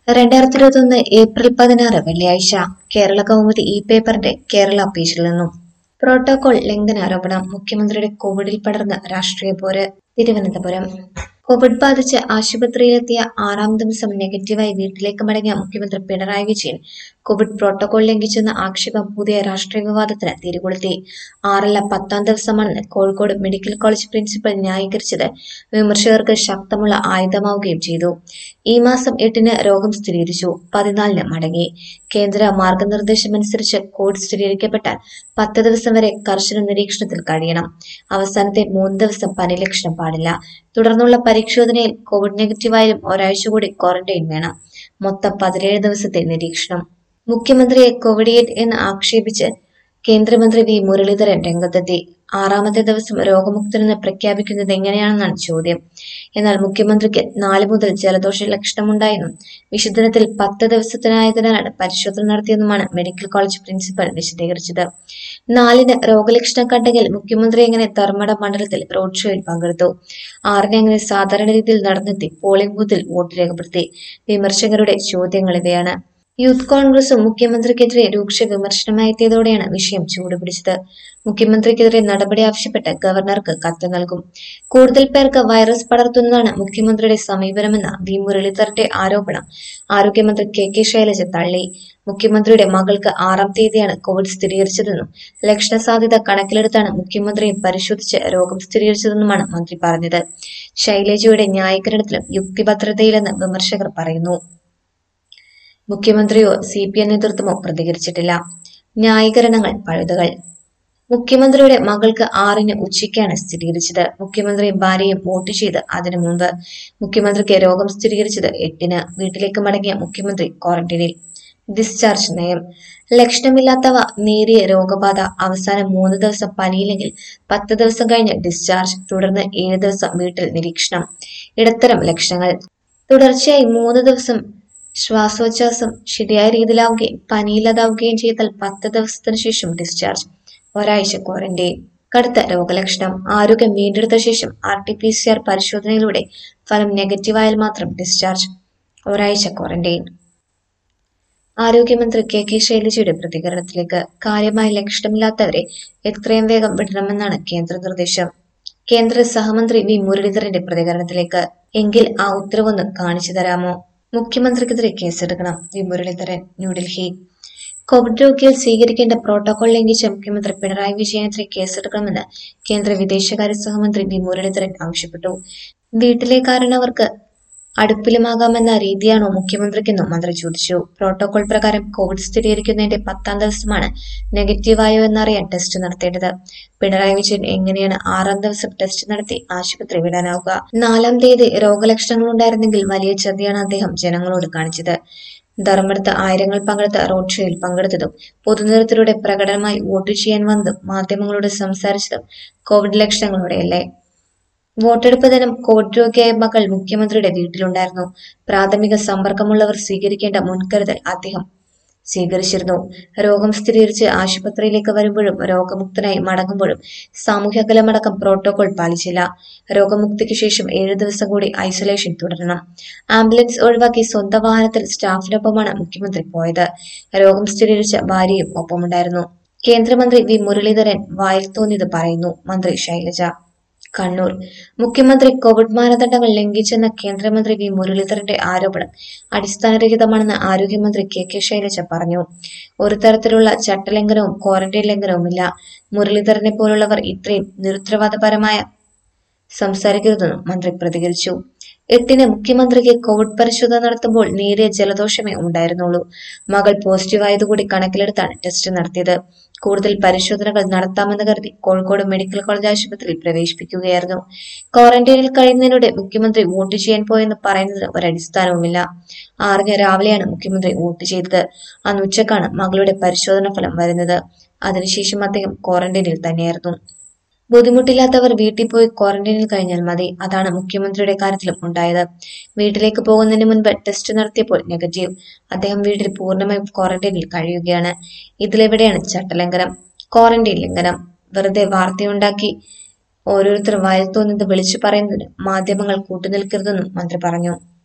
രണ്ടായിരത്തി ഇരുപത്തൊന്ന് ഏപ്രിൽ പതിനാറ് വെള്ളിയാഴ്ച കേരള കൗമുദി ഇ പേപ്പറിന്റെ കേരള പേജിൽ നിന്നും പ്രോട്ടോകോൾ ലംഘന ആരോപണം മുഖ്യമന്ത്രിയുടെ കോവിഡിൽ പടർന്ന രാഷ്ട്രീയ പോര് തിരുവനന്തപുരം കോവിഡ് ബാധിച്ച് ആശുപത്രിയിലെത്തിയ ആറാം ദിവസം നെഗറ്റീവായി വീട്ടിലേക്ക് മടങ്ങിയ മുഖ്യമന്ത്രി പിണറായി വിജയൻ കോവിഡ് പ്രോട്ടോകോൾ ലംഘിച്ചെന്ന ആക്ഷേപം പുതിയ രാഷ്ട്രീയ വിവാദത്തിന് തിരികൊളുത്തി ആറല്ല പത്താം ദിവസമാണെന്ന് കോഴിക്കോട് മെഡിക്കൽ കോളേജ് പ്രിൻസിപ്പൽ ന്യായീകരിച്ചത് വിമർശകർക്ക് ശക്തമുള്ള ആയുധമാവുകയും ചെയ്തു ഈ മാസം എട്ടിന് രോഗം സ്ഥിരീകരിച്ചു പതിനാലിന് മടങ്ങി കേന്ദ്ര മാർഗനിർദ്ദേശമനുസരിച്ച് കോവിഡ് സ്ഥിരീകരിക്കപ്പെട്ടാൽ പത്ത് ദിവസം വരെ കർശന നിരീക്ഷണത്തിൽ കഴിയണം അവസാനത്തെ മൂന്ന് ദിവസം പനി ലക്ഷണം പാടില്ല തുടർന്നുള്ള പരിശോധനയിൽ കോവിഡ് നെഗറ്റീവായാലും ഒരാഴ്ച കൂടി ക്വാറന്റൈൻ വേണം മൊത്തം പതിനേഴ് ദിവസത്തെ നിരീക്ഷണം മുഖ്യമന്ത്രിയെ കോവിഡിയേറ്റ് എന്ന് ആക്ഷേപിച്ച് കേന്ദ്രമന്ത്രി വി മുരളീധരൻ രംഗത്തെത്തി ആറാമത്തെ ദിവസം രോഗമുക്തനെന്ന് പ്രഖ്യാപിക്കുന്നത് എങ്ങനെയാണെന്നാണ് ചോദ്യം എന്നാൽ മുഖ്യമന്ത്രിക്ക് നാല് മുതൽ ജലദോഷ ലക്ഷണമുണ്ടായെന്നും വിശുദ്ധനത്തിൽ പത്ത് ദിവസത്തിനായതിനാലാണ് പരിശോധന നടത്തിയെന്നുമാണ് മെഡിക്കൽ കോളേജ് പ്രിൻസിപ്പൽ വിശദീകരിച്ചത് നാലിന് രോഗലക്ഷണം കണ്ടെങ്കിൽ മുഖ്യമന്ത്രി എങ്ങനെ ധർമ്മട മണ്ഡലത്തിൽ റോഡ് ഷോയിൽ പങ്കെടുത്തു ആറിന് അങ്ങനെ സാധാരണ രീതിയിൽ നടന്നെത്തി പോളിംഗ് ബൂത്തിൽ വോട്ട് രേഖപ്പെടുത്തി വിമർശകരുടെ ചോദ്യങ്ങൾ ഇവയാണ് യൂത്ത് കോൺഗ്രസും മുഖ്യമന്ത്രിക്കെതിരെ രൂക്ഷ വിമർശനമായെത്തിയതോടെയാണ് വിഷയം ചൂടുപിടിച്ചത് മുഖ്യമന്ത്രിക്കെതിരെ നടപടി ആവശ്യപ്പെട്ട് ഗവർണർക്ക് കത്ത് നൽകും കൂടുതൽ പേർക്ക് വൈറസ് പടർത്തുന്നതാണ് മുഖ്യമന്ത്രിയുടെ സമീപനമെന്ന വി മുരളീധരന്റെ ആരോപണം ആരോഗ്യമന്ത്രി കെ കെ ശൈലജ തള്ളി മുഖ്യമന്ത്രിയുടെ മകൾക്ക് ആറാം തീയതിയാണ് കോവിഡ് സ്ഥിരീകരിച്ചതെന്നും ലക്ഷണ സാധ്യത കണക്കിലെടുത്താണ് മുഖ്യമന്ത്രിയെ പരിശോധിച്ച് രോഗം സ്ഥിരീകരിച്ചതെന്നുമാണ് മന്ത്രി പറഞ്ഞത് ശൈലജയുടെ ന്യായീകരണത്തിലും യുക്തിഭദ്രതയിലെന്ന് വിമർശകർ പറയുന്നു മുഖ്യമന്ത്രിയോ സി പി എം നേതൃത്വമോ പ്രതികരിച്ചിട്ടില്ല ന്യായീകരണങ്ങൾ പഴുതുകൾ മുഖ്യമന്ത്രിയുടെ മകൾക്ക് ആറിന് ഉച്ചയ്ക്കാണ് സ്ഥിരീകരിച്ചത് മുഖ്യമന്ത്രിയും ഭാര്യയും വോട്ട് ചെയ്ത് അതിനു മുൻപ് മുഖ്യമന്ത്രിക്ക് രോഗം സ്ഥിരീകരിച്ചത് എട്ടിന് വീട്ടിലേക്ക് മടങ്ങിയ മുഖ്യമന്ത്രി ക്വാറന്റൈനിൽ ഡിസ്ചാർജ് നയം ലക്ഷണമില്ലാത്തവ നേരിയ രോഗബാധ അവസാനം മൂന്ന് ദിവസം പനിയില്ലെങ്കിൽ പത്ത് ദിവസം കഴിഞ്ഞ് ഡിസ്ചാർജ് തുടർന്ന് ഏഴ് ദിവസം വീട്ടിൽ നിരീക്ഷണം ഇടത്തരം ലക്ഷണങ്ങൾ തുടർച്ചയായി മൂന്ന് ദിവസം ശ്വാസോച്ഛ്വാസം ശരിയായ രീതിയിലാവുകയും പനിയില്ലാതാവുകയും ചെയ്താൽ പത്ത് ദിവസത്തിനു ശേഷം ഡിസ്ചാർജ് ഒരാഴ്ച ക്വാറന്റൈൻ കടുത്ത രോഗലക്ഷണം ആരോഗ്യം വീണ്ടെടുത്ത ശേഷം R T P C R പരിശോധനയിലൂടെ ഫലം നെഗറ്റീവായാൽ മാത്രം ഡിസ്ചാർജ് ഒരാഴ്ച ക്വാറന്റൈൻ ആരോഗ്യമന്ത്രി കെ കെ ശൈലജയുടെ പ്രതികരണത്തിലേക്ക് കാര്യമായ ലക്ഷണമില്ലാത്തവരെ എത്രയും വേഗം വിടണമെന്നാണ് കേന്ദ്ര നിർദ്ദേശം കേന്ദ്ര സഹമന്ത്രി വി മുരളീധരന്റെ പ്രതികരണത്തിലേക്ക് എങ്കിൽ ആ ഉത്തരവൊന്ന് കാണിച്ചു തരാമോ മുഖ്യമന്ത്രിക്കെതിരെ കേസെടുക്കണം വി മുരളീധരൻ ന്യൂഡൽഹി കോവിഡ് രോഗികൾ സ്വീകരിക്കേണ്ട പ്രോട്ടോകോൾ ലംഘിച്ച മുഖ്യമന്ത്രി പിണറായി വിജയനെതിരെ കേസെടുക്കണമെന്ന് കേന്ദ്ര വിദേശകാര്യ സഹമന്ത്രി വി മുരളീധരൻ ആവശ്യപ്പെട്ടു വീട്ടിലെ കാരണവർക്ക് അടുപ്പിലുമാകാമെന്ന രീതിയാണോ മുഖ്യമന്ത്രിക്കെന്നും മന്ത്രി ചോദിച്ചു പ്രോട്ടോകോൾ പ്രകാരം കോവിഡ് സ്ഥിരീകരിക്കുന്നതിന്റെ പത്താം ദിവസമാണ് നെഗറ്റീവായോ എന്നറിയാൻ ടെസ്റ്റ് നടത്തേണ്ടത് പിണറായി വിജയൻ എങ്ങനെയാണ് ആറാം ദിവസം ടെസ്റ്റ് നടത്തി ആശുപത്രി വിടാനാവുക നാലാം തീയതി രോഗലക്ഷണങ്ങൾ ഉണ്ടായിരുന്നെങ്കിൽ വലിയ ചതിയാണ് അദ്ദേഹം ജനങ്ങളോട് കാണിച്ചത് ധർമ്മടത്ത് ആയിരങ്ങൾ പങ്കെടുത്ത റോഡ് ഷോയിൽ പങ്കെടുത്തതും പൊതുനിരത്തിലൂടെ പ്രകടനമായി വോട്ട് ചെയ്യാൻ വന്നതും മാധ്യമങ്ങളോട് സംസാരിച്ചതും കോവിഡ് ലക്ഷണങ്ങളോടെയല്ലേ വോട്ടെടുപ്പ് ദിനം കോവിഡ് രോഗിയായ മകൾ മുഖ്യമന്ത്രിയുടെ വീട്ടിലുണ്ടായിരുന്നു പ്രാഥമിക സമ്പർക്കമുള്ളവർ സ്വീകരിക്കേണ്ട മുൻകരുതൽ അദ്ദേഹം സ്വീകരിച്ചിരുന്നു രോഗം സ്ഥിരീകരിച്ച് ആശുപത്രിയിലേക്ക് വരുമ്പോഴും രോഗമുക്തനായി മടങ്ങുമ്പോഴും സാമൂഹ്യ അകലമടക്കം പ്രോട്ടോകോൾ പാലിച്ചില്ല രോഗമുക്തിക്ക് ശേഷം ഏഴു ദിവസം കൂടി ഐസൊലേഷൻ തുടരണം ആംബുലൻസ് ഒഴിവാക്കി സ്വന്തം വാഹനത്തിൽ സ്റ്റാഫിനൊപ്പമാണ് മുഖ്യമന്ത്രി പോയത് രോഗം സ്ഥിരീകരിച്ച ഭാര്യയും ഒപ്പമുണ്ടായിരുന്നു കേന്ദ്രമന്ത്രി വി മുരളീധരൻ വായിൽ തോന്നിയത് പറയുന്നു മന്ത്രി ശൈലജ കണ്ണൂർ മുഖ്യമന്ത്രി കോവിഡ് മാനദണ്ഡങ്ങൾ ലംഘിച്ചെന്ന കേന്ദ്രമന്ത്രി വി മുരളീധരന്റെ ആരോപണം അടിസ്ഥാനരഹിതമാണെന്ന് ആരോഗ്യമന്ത്രി കെ കെ ശൈലജ പറഞ്ഞു ഒരു തരത്തിലുള്ള ചട്ടലംഘനവും ക്വാറന്റൈൻ ലംഘനവുമില്ല മുരളീധരനെ പോലുള്ളവർ ഇത്രയും നിരുത്തരവാദപരമായ സംസാരിക്കരുതെന്നും മന്ത്രി പ്രതികരിച്ചു എട്ടിന് മുഖ്യമന്ത്രിക്ക് കോവിഡ് പരിശോധന നടത്തുമ്പോൾ നേരിയ ജലദോഷമേ ഉണ്ടായിരുന്നുള്ളൂ മകൾ പോസിറ്റീവായതുകൂടി കണക്കിലെടുത്താണ് ടെസ്റ്റ് നടത്തിയത് കൂടുതൽ പരിശോധനകൾ നടത്താമെന്ന് കരുതി കോഴിക്കോട് മെഡിക്കൽ കോളേജ് ആശുപത്രിയിൽ പ്രവേശിപ്പിക്കുകയായിരുന്നു ക്വാറന്റൈനിൽ കഴിയുന്നതിലൂടെ മുഖ്യമന്ത്രി വോട്ട് ചെയ്യാൻ പോയെന്ന് പറയുന്നതിന് ഒരടിസ്ഥാനവുമില്ല ആറിന് രാവിലെയാണ് മുഖ്യമന്ത്രി വോട്ട് ചെയ്തത് അന്ന് ഉച്ചക്കാണ് മകളുടെ പരിശോധന ഫലം വരുന്നത് അതിനുശേഷം അദ്ദേഹം ക്വാറന്റൈനിൽ തന്നെയായിരുന്നു ബുദ്ധിമുട്ടില്ലാത്തവർ വീട്ടിൽ പോയി ക്വാറന്റൈനിൽ കഴിഞ്ഞാൽ മതി അതാണ് മുഖ്യമന്ത്രിയുടെ കാര്യത്തിലും ഉണ്ടായത് വീട്ടിലേക്ക് പോകുന്നതിന് മുൻപ് ടെസ്റ്റ് നടത്തിയപ്പോൾ നെഗറ്റീവ് അദ്ദേഹം വീട്ടിൽ പൂർണ്ണമായും ക്വാറന്റൈനിൽ കഴിയുകയാണ് ഇതിലെവിടെയാണ് ചട്ടലംഘനം ക്വാറന്റൈൻ ലംഘനം വെറുതെ വാർത്തയുണ്ടാക്കി ഓരോരുത്തർ വായിൽ തോന്നുന്നത് വിളിച്ചു പറയുന്നതിന് മാധ്യമങ്ങൾ കൂട്ടുനിൽക്കരുതെന്നും മന്ത്രി പറഞ്ഞു